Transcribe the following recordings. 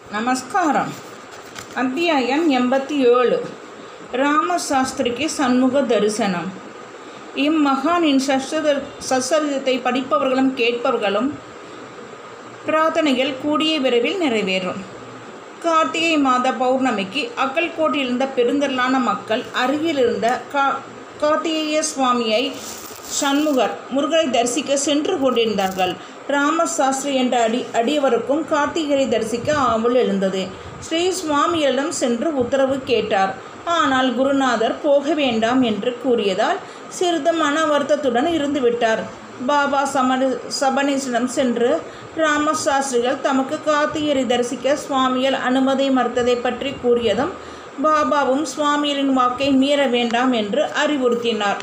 நமஸ்காரம் அத்தியாயம் எண்பத்தி ஏழு ராமசாஸ்திரிக்கு சண்முக தரிசனம் இம்மகானின் சஸ்த சச்சரிதத்தை படிப்பவர்களும் கேட்பவர்களும் பிரார்த்தனைகள் கூடிய விரைவில் நிறைவேறும் கார்த்திகை மாத பௌர்ணமிக்கு அக்கல்கோட்டில் இருந்த பெருந்திரளான மக்கள் அருகில் இருந்த கா கார்த்திகேய சுவாமியை சண்முகர் முருகனை தரிசிக்க சென்று கொண்டிருந்தார்கள் ராமசாஸ்திரி என்ற அடி அடியவருக்கும் கார்த்திகரை தரிசிக்க ஆவல் எழுந்தது ஸ்ரீ சுவாமியிடம் சென்று உத்தரவு கேட்டார் ஆனால் குருநாதர் போக வேண்டாம் என்று கூறியதால் சிறிது மன வருத்தத்துடன் இருந்துவிட்டார் பாபா சமண சபனீசிடம் சென்று ராமசாஸ்திரிகள் தமக்கு கார்த்திகரை தரிசிக்க சுவாமிகள் அனுமதி மறுத்ததை பற்றி கூறியதும் பாபாவும் சுவாமிகளின் வாக்கை மீற வேண்டாம் என்று அறிவுறுத்தினார்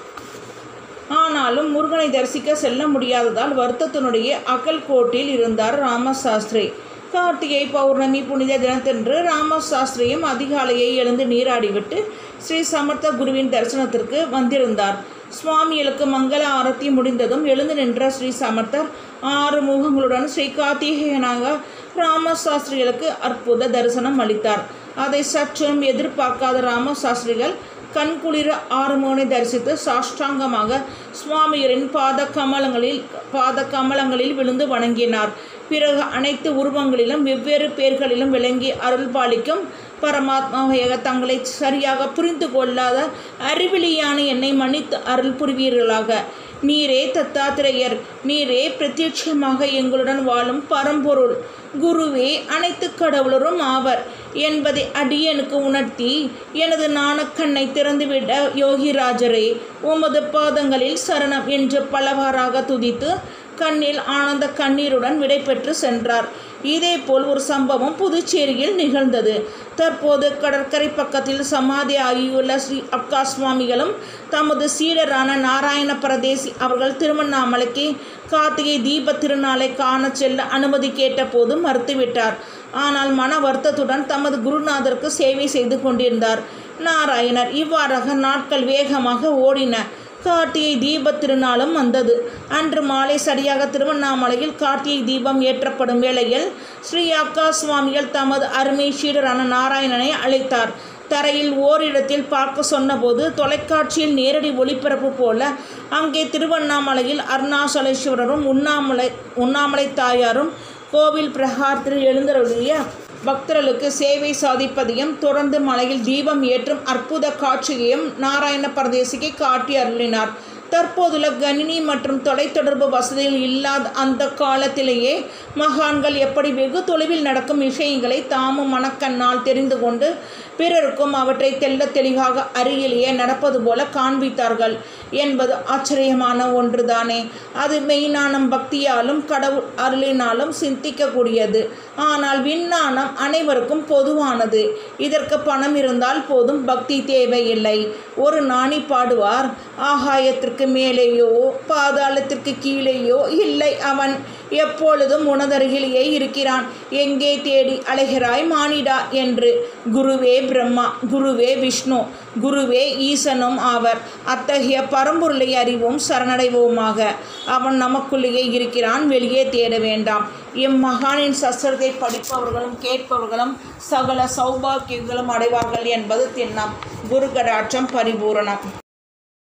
ஆனாலும் முருகனை தரிசிக்க செல்ல முடியாததால் வருத்தத்தினுடைய அக்கல்கோட்டில் இருந்தார் ராமசாஸ்திரி கார்த்திகை பௌர்ணமி புனித தினத்தன்று ராமசாஸ்திரியும் அதிகாலையை எழுந்து நீராடிவிட்டு ஸ்ரீ சமர்த்த குருவின் தரிசனத்திற்கு வந்திருந்தார் சுவாமிகளுக்கு மங்கள ஆரத்தி முடிந்ததும் எழுந்து நின்ற ஸ்ரீ சமர்த்தர் ஆறு முகங்களுடன் ஸ்ரீ கார்த்திகேயனாக ராமசாஸ்திரிகளுக்கு அற்புத தரிசனம் அளித்தார் அதை சற்றும் எதிர்பார்க்காத ராமசாஸ்திரிகள் கண்குளிர ஆறுமுகனை தரிசித்து சாஷ்டாங்கமாக சுவாமியரின் பாத கமலங்களில் பாத கமலங்களில் விழுந்து வணங்கினார் பிறகு அனைத்து உருவங்களிலும் வெவ்வேறு பேர்களிலும் விளங்கி அருள்பாலிக்கும் பரமாத்மாவையாக தங்களை சரியாக புரிந்து கொள்ளாத அறிவிலியான என்னை மன்னித்து அருள் புரிவீர்களாக நீரே தத்தாத்திரேயர் நீரே பிரத்யட்சமாக எங்களுடன் வாழும் பரம்பொருள் குருவே அனைத்து கடவுளரும் ஆவர் என்பதை அடியனுக்கு உணர்த்தி எனது நாணக்கண்ணை திறந்துவிட யோகிராஜரே உமது பாதங்களில் சரணம் என்று பலவாறாக துதித்து கண்ணில் ஆனந்த கண்ணீருடன் விடைபெற்று சென்றார் இதேபோல் ஒரு சம்பவம் புதுச்சேரியில் நிகழ்ந்தது தற்போது கடற்கரை பக்கத்தில் சமாதி ஆகியுள்ள ஸ்ரீ அக்கா சுவாமிகளும் தமது சீடரான நாராயண பிரதேசி அவர்கள் திருவண்ணாமலைக்கு கார்த்திகை தீப திருநாளை காண செல்ல அனுமதி கேட்டபோது மறுத்துவிட்டார் ஆனால் மன வருத்தத்துடன் தமது குருநாதருக்கு சேவை செய்து கொண்டிருந்தார் நாராயணர் இவ்வாறாக நாட்கள் வேகமாக ஓடின கார்த்திகை தீப திருநாளும் வந்தது அன்று மாலை சரியாக திருவண்ணாமலையில் கார்த்திகை தீபம் ஏற்றப்படும் வேளையில் ஸ்ரீ அக்கா சுவாமிகள் தமது அருமை சீடரான நாராயணனை அழைத்தார் தரையில் ஓரிடத்தில் பார்க்க சொன்னபோது தொலைக்காட்சியில் நேரடி ஒளிபரப்பு போல அங்கே திருவண்ணாமலையில் அருணாசலேஸ்வரரும் உண்ணாமலை உண்ணாமலை தாயாரும் கோவில் பிரகாரத்தில் எழுந்தருளிய பக்தர்களுக்கு சேவை சாதிப்பதையும் தொடர்ந்து மலையில் தீபம் ஏற்றும் அற்புத காட்சியையும் நாராயண பரதேசிக்கு காட்டி அருளினார் தற்போதுள்ள கணினி மற்றும் தொலைத்தொடர்பு வசதிகள் இல்லாத அந்த காலத்திலேயே மகான்கள் எப்படி வெகு தொலைவில் நடக்கும் விஷயங்களை தாமும் மனக்கண்ணால் தெரிந்து கொண்டு பிறருக்கும் அவற்றை தெல்ல தெளிவாக அருகிலேயே நடப்பது போல காண்பித்தார்கள் என்பது ஆச்சரியமான ஒன்றுதானே அது மெய்ஞானம் பக்தியாலும் கடவுள் அருளினாலும் சிந்திக்கக்கூடியது ஆனால் விஞ்ஞானம் அனைவருக்கும் பொதுவானது இதற்கு பணம் இருந்தால் போதும் பக்தி தேவையில்லை ஒரு நாணி பாடுவார் ஆகாயத்திற்கு மேலேயோ பாதாளத்திற்கு கீழேயோ இல்லை அவன் எப்பொழுதும் உனதருகிலேயே இருக்கிறான் எங்கே தேடி அலைகிறாய் மானிடா என்று குருவே பிரம்மா குருவே விஷ்ணு குருவே ஈசனும் ஆவர் அத்தகைய பரம்பொருளை அறிவோம் சரணடைவோமாக அவன் நமக்குள்ளேயே இருக்கிறான் வெளியே தேட வேண்டாம் இம்மகானின் சஸ்திரத்தை படிப்பவர்களும் கேட்பவர்களும் சகல சௌபாக்கியங்களும் அடைவார்கள் என்பது திண்ணம் குருகடாட்சம் பரிபூரணம்